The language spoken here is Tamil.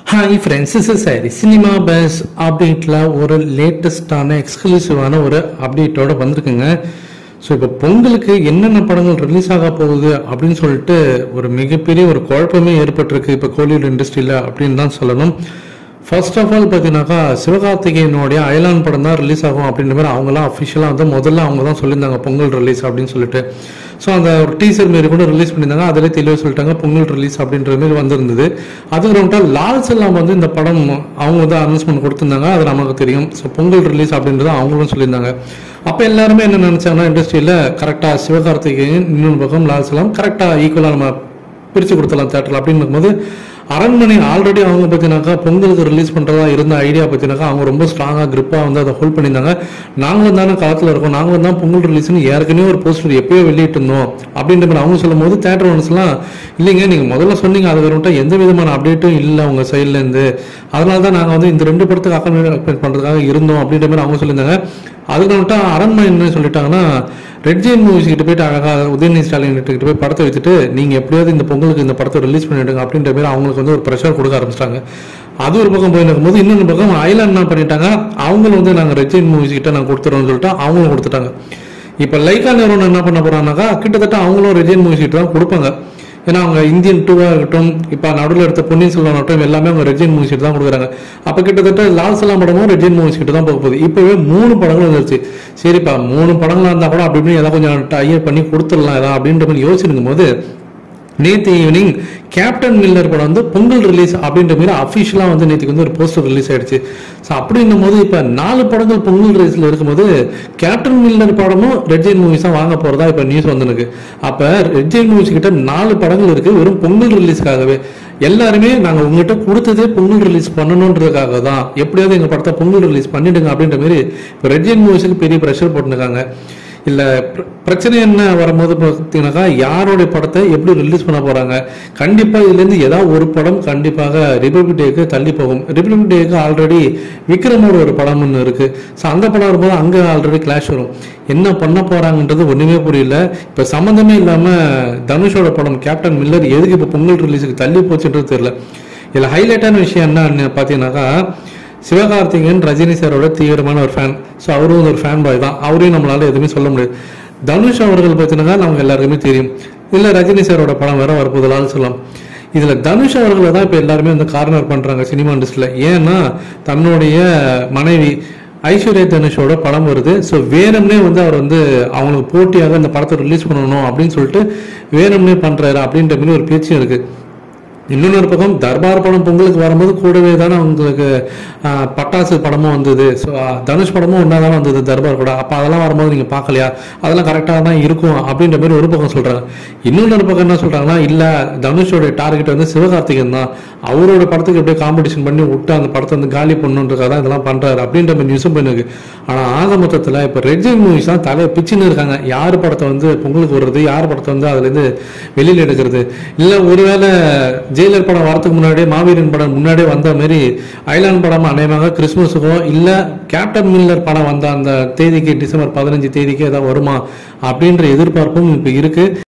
hi friends is sorry cinema base அப்டேட்டில் ஒரு லேட்டஸ்டான எக்ஸ்க்ளூசிவான ஒரு அப்டேட்டோட வந்திருக்குங்க ஸோ இப்போ பொங்கலுக்கு என்னென்ன படங்கள் ரிலீஸ் ஆக போகுது அப்படின்னு சொல்லிட்டு ஒரு மிகப்பெரிய ஒரு குழப்பமே ஏற்பட்டிருக்கு இப்போ கோலிவுட் இண்டஸ்ட்ரியில் அப்படின்னு தான் சொல்லணும் ஃபர்ஸ்ட் ஆஃப் ஆல் பார்த்தீங்கன்னாக்கா சிவகார்த்திகேயனுடைய அயலான் படம் தான் ரிலீஸ் ஆகும் அப்படின்ற மாதிரி அவங்களாம் அஃபிஷியலாக வந்து முதல்ல அவங்க தான் சொல்லியிருந்தாங்க பொங்கல் ரிலீஸ் அப்படின்னு சொல்லிட்டு ஸோ அந்த ஒரு டீசர் மாரி கூட ரிலீஸ் பண்ணியிருந்தாங்க அதிலே தெளிவாக சொல்லிட்டாங்க பொங்கல் ரிலீஸ் அப்படின்ற மாதிரி வந்திருந்தது அதுக்கப்புறமேட்டா லால் செல்லாம் வந்து இந்த படம் அவங்க வந்து அனௌன்ஸ்மெண்ட் கொடுத்துருந்தாங்க அது நமக்கு தெரியும் ஸோ பொங்கல் ரிலீஸ் அப்படின்றது அவங்களும் சொல்லியிருந்தாங்க அப்போ எல்லாருமே என்ன நினச்சாங்கன்னா இண்டஸ்ட்ரியில் கரெக்டாக சிவகார்த்திகேயன் இன்னொரு பக்கம் லால் செல்லாம் கரெக்டாக ஈக்குவலாக நம்ம பிரித்து கொடுத்துடலாம் தேட்டரில் அப்படின்னு இருக்கும்போது அரண்மனை ஆல்ரெடி அவங்க பார்த்தீங்கன்னாக்கா பொங்கலுக்கு ரிலீஸ் பண்ணுறதா இருந்த ஐடியா பார்த்தீங்கன்னாக்கா அவங்க ரொம்ப ஸ்ட்ராங்காக grip-ஆ வந்து அதை ஹோல்ட் பண்ணியிருந்தாங்க நாங்களும் தானே காலத்தில் இருக்கோம் நாங்களும் தான் பொங்கல் ரிலீஸ்னு ஏற்கனவே ஒரு போஸ்டர் எப்பயோ வெளியிட்டிருந்தோம் அப்படின்ற மாதிரி அவங்க சொல்லும் போது தேட்டர் ஒன்ஸ்லாம் இல்லைங்க நீங்கள் முதல்ல சொன்னீங்க அது வரட்டும் எந்த விதமான அப்டேட்டும் இல்லை உங்க சைட்லேருந்து அதனால தான் நாங்கள் வந்து இந்த ரெண்டு படத்துக்கு அக்கௌண்ட் பண்ணுறதுக்காக இருந்தோம் அப்படின்ற மாதிரி அவங்க சொல்லியிருந்தாங்க அதுக்கு வந்துட்டு அரண்மனை என்ன சொல்லிட்டாங்கன்னா ரெட் ஜெயின் மூவிஸ் கிட்ட போயிட்டு அழகாக உதயநிதி ஸ்டாலின் கிட்ட போய் படத்தை வச்சுட்டு நீங்க எப்படியாவது இந்த பொங்கலுக்கு இந்த படத்தை ரிலீஸ் பண்ணிடுங்க அப்படின்ற மாதிரி அவங்களுக்கு வந்து ஒரு ப்ரெஷர் கொடுக்க ஆரம்பிச்சிட்டாங்க அது ஒரு பக்கம் போய் இருக்கும்போது இன்னொரு பக்கம் ஐலாண்ட் என்ன பண்ணிட்டாங்க அவங்களும் வந்து நாங்கள் ரெட் ஜெயின் மூவிஸ் கிட்ட நாங்கள் கொடுத்துறோம்னு சொல்லிட்டு அவங்களும் கொடுத்துட்டாங்க இப்போ லைக்கா நிறுவனம் என்ன பண்ண போறாங்கனாக்கா கிட்டத்தட்ட அவங்களும் ரெஜியன் மூவிஸ் கிட்ட தான் கொடுப்பாங்க ஏன்னா அவங்க இந்தியன் டூவாக இருக்கட்டும் இப்போ நடுவில் எடுத்த பொன்னியின் செல்வன் ஆகட்டும் எல்லாமே அவங்க ரெஜியன் மூவிஸ் கிட்ட தான் கொடுக்குறாங்க அப்போ கிட்டத்தட்ட லால் சலாம் படமும் ரெஜியன் மூவிஸ் கிட்ட தான் போக போகுது இப்போவே மூணு படங்கள் வந்துருச்சு சரிப்பா மூணு படங்களா இருந்தால் கூட அப்படி இப்படின்னு ஏதாவது கொஞ்சம் டையர் பண்ணி கொடுத்துடலாம் ஏதாவது அப்படின்ற மாதிரி யோசிச்சிருக்கும் போது நேற்று ஈவினிங் கேப்டன் மில்லர் படம் வந்து பொங்கல் ரிலீஸ் அப்படின்ற மாதிரி அஃபிஷியலாக வந்து நேற்றுக்கு வந்து ஒரு போஸ்டர் ரிலீஸ் ஆயிடுச்சு ஸோ அப்படின்னும் போது இப்போ நாலு படங்கள் பொங்கல் ரிலீஸில் இருக்கும்போது கேப்டன் மில்லர் படமும் ரெட் ஜெயின் மூவிஸ் தான் வாங்க போகிறதா இப்போ நியூஸ் வந்துருக்கு அப்போ ரெட் ஜெயின் மூவிஸ் கிட்ட நாலு படங்கள் இருக்கு வெறும் பொங்கல் ரிலீஸ்க்காகவே எல்லாருமே நாங்கள் உங்ககிட்ட கொடுத்ததே பொங்கல் ரிலீஸ் பண்ணணுன்றதுக்காக தான் எப்படியாவது எங்கள் படத்தை பொங்கல் ரிலீஸ் பண்ணிடுங்க அப்படின்ற மாதிரி இப்போ ரெட் ஜெயின் மூவிஸுக்கு பெரிய ப்ரெஷர் போட்டுருக்காங்க இல்ல பிர- பிரச்சனை என்ன வரும்போது பார்த்தீங்கன்னாக்கா யாருடைய படத்தை எப்படி ரிலீஸ் பண்ண போறாங்க கண்டிப்பா இதுல இருந்து ஏதாவது ஒரு படம் கண்டிப்பாக ரிபப்ளிக் டேக்கு தள்ளி போகும் ரிபப்ளிக் டேக்கு ஆல்ரெடி விக்ரமோட ஒரு படம் ஒன்று இருக்கு ஸோ அந்த படம் வரும்போது அங்க ஆல்ரெடி கிளாஷ் வரும் என்ன பண்ண போறாங்கன்றது ஒண்ணுமே புரியல இப்ப சம்மந்தமே இல்லாம தனுஷோட படம் கேப்டன் மில்லர் எதுக்கு இப்ப பொங்கல் ரிலீஸுக்கு தள்ளி போச்சுன்றது தெரியல இதுல ஹைலைட்டான விஷயம் என்ன பார்த்தீங்கன்னாக்கா சிவகார்த்திகேயன் ரஜினி சாரோட தீவிரமான ஒரு ஃபேன் ஸோ அவரும் வந்து ஒரு ஃபேன் பாய் தான் அவரையும் நம்மளால எதுவுமே சொல்ல முடியாது தனுஷ் அவர்கள் பார்த்தீங்கன்னா நமக்கு எல்லாருக்குமே தெரியும் இல்லை ரஜினி சாரோட படம் வேற வரப்போது லால் சொல்லலாம் இதுல தனுஷ் அவர்களை தான் இப்போ எல்லாருமே வந்து கார்னர் பண்றாங்க சினிமா இண்டஸ்ட்ரியில் ஏன்னா தன்னுடைய மனைவி ஐஸ்வர்யா தனுஷோட படம் வருது ஸோ வேணும்னே வந்து அவர் வந்து அவங்களுக்கு போட்டியாக இந்த படத்தை ரிலீஸ் பண்ணணும் அப்படின்னு சொல்லிட்டு வேணும்னே பண்றாரு அப்படின்ற மாதிரி ஒரு பேச்சும் இருக்கு இன்னொரு பக்கம் தர்பார் படம் பொங்கலுக்கு வரும்போது கூடவே தானே அவங்களுக்கு ஆஹ், பட்டாசு படமும் வந்தது ஸோ தனுஷ் படமும் ஒன்றா தானே வந்தது தர்பார் கூட அப்போ அதெல்லாம் வரும்போது நீங்கள் பார்க்கலையா அதெல்லாம் கரெக்டாக தான் இருக்கும் அப்படின்ற மாதிரி ஒரு பக்கம் சொல்கிறாங்க இன்னொரு பக்கம் என்ன சொல்கிறாங்கன்னா இல்லை தனுஷோட டார்கெட் வந்து சிவகார்த்திகேயன் தான் அவரோட படத்துக்கு எப்படியே காம்படிஷன் பண்ணி விட்டு அந்த படத்தை வந்து காலி பண்ணுன்றதுக்காக தான் இதெல்லாம் பண்ணுறாரு அப்படின்ற மாதிரி நியூஸும் பண்ணிருக்கு ஆனால் ஆக மொத்தத்தில் இப்போ ரெட்ஜிங் மூவிஸ் தான் தலையை பிச்சுன்னு இருக்காங்க யார் படத்தை வந்து பொங்கலுக்கு வர்றது யார் படத்தை வந்து அதுலேருந்து வெளியில் எடுக்கிறது இல்லை ஒருவேளை ஜெயிலர் படம் வரதுக்கு முன்னாடியே மாவீரன் படம் முன்னாடியே வந்த மாதிரி ஐலாண்ட் படம் அநேகமாக கிறிஸ்மஸுக்கோ இல்லை கேப்டன் மில்லர் படம் வந்த அந்த தேதிக்கு டிசம்பர் பதினஞ்சு தேதிக்கு ஏதாவது வருமா அப்படின்ற எதிர்பார்ப்பும் இப்போ இருக்கு